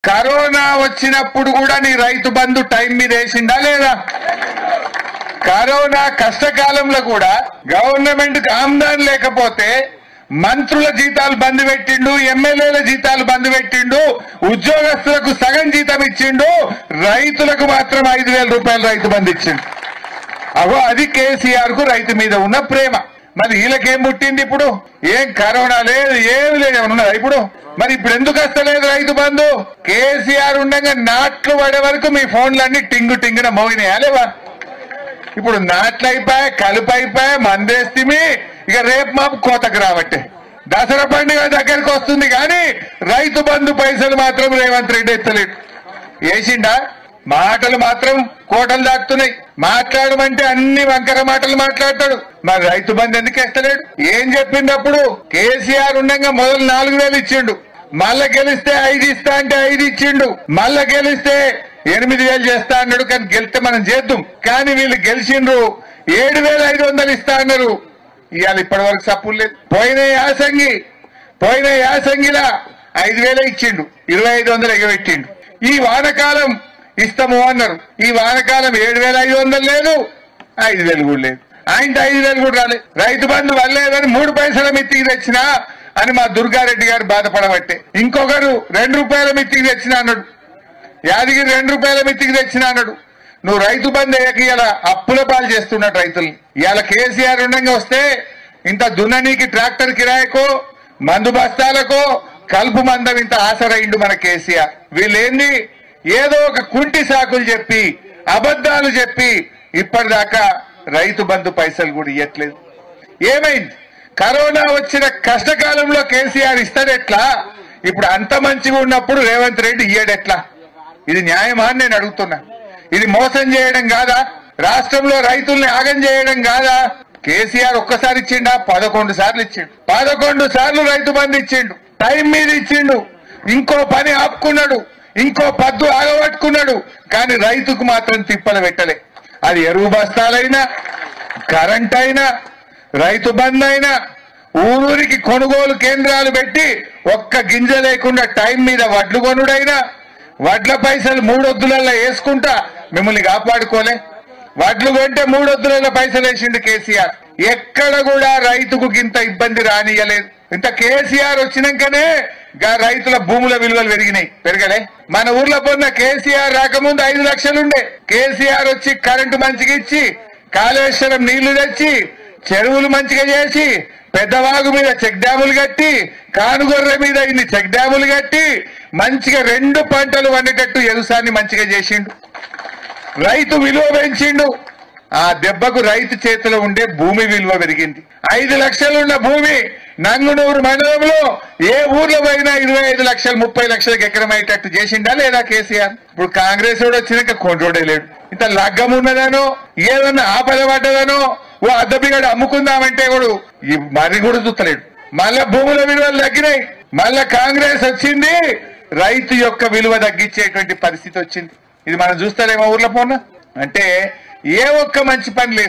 corona వచ్చినప్పుడు కూడా నీ రైతు బంధు టైం మీద వేసిండా లేదా కరోనా కష్టకాలంలో కూడా గవర్నమెంట్ కి ఆమ్దాన్ లేకపోతే మంత్రుల జీతాలు బంద్ పెట్టిండు ఎమ్మెల్యేల జీతాలు బంద్ పెట్టిండు ఉద్యోగస్తులకు సగం జీతం ఇచ్చిండు రైతులకు మాత్రం ఐదు వేల రూపాయలు రైతు బంధు ఇచ్చిండు అగో అది కేసీఆర్ కు రైతు మీద ఉన్న ప్రేమ మరి వీళ్ళకేం పుట్టింది ఇప్పుడు ఏం కరోనా లేదు ఏమి లేదు ఏమన్నా ఉన్నదా ఇప్పుడు మరి ఇప్పుడు ఎందుకు వస్తలేదు రైతు బంధు కేసీఆర్ ఉండగా నాట్లు పడే వరకు మీ ఫోన్లన్నీ టింగు టింగున మోగినాయా లేవా ఇప్పుడు నాట్లు అయిపోయా కలుపు అయిపోయా మందేస్తిమి ఇక రేపు మాపు కోతకు రాబట్టే దసరా పండుగ దగ్గరికి వస్తుంది కానీ రైతు బంధు పైసలు మాత్రం రేవంత్ రెడ్డి ఎత్తలేడు వేసిండా మాటలు మాత్రం కోటలు దాటుతున్నాయి మాట్లాడమంటే అన్ని వంకర మాటలు మాట్లాడతాడు మరి రైతు బంధు ఎందుకు ఎత్తలేడు ఏం చెప్పిందప్పుడు కేసీఆర్ ఉండగా మొదలు నాలుగు వేలు ఇచ్చిండు మళ్ళా గెలిస్తే ఐదు ఇస్తా అంటే ఐదు ఇచ్చిండు మళ్ళా గెలిస్తే ఎనిమిది వేలు చేస్తా అన్నాడు కానీ గెలిస్తే మనం చేద్దాం కానీ వీళ్ళు గెలిచిండ్రు ఏడు వేల ఐదు వందలు ఇస్తా అన్నారు ఇవాళ ఇప్పటి వరకు సప్పులు లేదు పోయిన యాసంగి పోయిన యాసంగిలా ఐదు వేలే ఇచ్చిండు ఇరవై ఐదు వందలు ఎగబెట్టిండు ఈ వానకాలం ఇస్తాము అన్నారు ఈ వానకాలం ఏడు వేల ఐదు వందలు లేదు ఐదు వేలు కూడా లేదు ఆయన ఐదు వేలు కూడా రాలేదు రైతు బంధు వల్లేదని మూడు పైసల మిత్తికి తెచ్చినా అని మా దుర్గారెడ్డి గారు బాధపడబట్టే ఇంకొకరు రెండు రూపాయల మిత్తికి తెచ్చిన అన్నాడు యాదగిరి రెండు రూపాయల మిత్తికి తెచ్చిన అన్నాడు నువ్వు రైతు బంధు వేయక ఇలా అప్పుల పాలు చేస్తున్నాడు రైతుల్ని ఇవాళ కేసీఆర్ ఉండగా వస్తే ఇంత దున్ననీకి ట్రాక్టర్ కిరాయకో మందు బస్తాలకో కలుపు మందం ఇంత ఆసరైండు మన కేసీఆర్ వీళ్ళేంది ఏదో ఒక కుంటి సాకులు చెప్పి అబద్ధాలు చెప్పి ఇప్పటిదాకా రైతు బంధు పైసలు కూడా ఇవ్వట్లేదు ఏమైంది కరోనా వచ్చిన కష్టకాలంలో కేసీఆర్ ఇస్తాడెట్లా ఇప్పుడు అంత మంచిగా ఉన్నప్పుడు రేవంత్ రెడ్డి ఇయ్యడెట్లా ఇది న్యాయమా అని నేను అడుగుతున్నా ఇది మోసం చేయడం కాదా రాష్ట్రంలో రైతుల్ని ఆగం చేయడం కాదా కేసీఆర్ ఒక్కసారి ఇచ్చిండా పదకొండు సార్లు ఇచ్చిండు పదకొండు సార్లు రైతు బంధు ఇచ్చిండు టైం మీద ఇచ్చిండు ఇంకో పని ఆపుకున్నాడు ఇంకో పద్దు ఆగబట్టుకున్నాడు కానీ రైతుకు మాత్రం తిప్పలు పెట్టలే అది ఎరువు బస్తాలైనా కరెంట్ అయినా రైతు బంద్ అయినా ఊరూరికి కొనుగోలు కేంద్రాలు పెట్టి ఒక్క గింజ లేకుండా టైం మీద వడ్లు కొనుడైనా వడ్ల పైసలు మూడొద్దులలో వేసుకుంటా మిమ్మల్ని కాపాడుకోలే వడ్లు కొంటే మూడొద్దులలో పైసలు వేసిండు కేసీఆర్ ఎక్కడ కూడా రైతుకు ఇంత ఇబ్బంది రానియలేదు ఇంత కేసీఆర్ వచ్చినాకనే గా రైతుల భూముల విలువలు పెరిగినాయి పెరగలే మన ఊర్లో పొన్న కేసీఆర్ రాకముందు ఐదు లక్షలుండే కేసీఆర్ వచ్చి కరెంటు మంచిగా ఇచ్చి కాళేశ్వరం నీళ్లు తెచ్చి చెరువులు మంచిగా చేసి పెద్దవాగు మీద చెక్ డ్యాములు కట్టి కానుగొర్రె మీద ఇన్ని చెక్ డ్యాములు కట్టి మంచిగా రెండు పంటలు వండేటట్టు ఎగుసాన్ని మంచిగా చేసిండు రైతు విలువ పెంచిండు ఆ దెబ్బకు రైతు చేతిలో ఉండే భూమి విలువ పెరిగింది ఐదు లక్షలున్న భూమి నంగునూరు మండలంలో ఏ ఊర్లో పోయినా ఇరవై ఐదు లక్షలు ముప్పై లక్షలకు ఎకరం అయ్యేటట్టు చేసిండా లేదా కేసీఆర్ ఇప్పుడు కాంగ్రెస్ వాడు వచ్చినాక కొండ్రోడే లేడు ఇంత లగ్గం ఉన్నదనో ఏదన్నా ఆపద పడ్డదనో ఓ అద్దపిగడు అమ్ముకుందామంటే కూడా ఈ మరి కూడా చూస్తలేడు మళ్ళా భూముల విలువలు తగ్గినాయి మళ్ళా కాంగ్రెస్ వచ్చింది రైతు యొక్క విలువ తగ్గించేటువంటి పరిస్థితి వచ్చింది ఇది మనం చూస్తారేమో ఊర్లో పోనా అంటే ఏ ఒక్క మంచి పని లేదు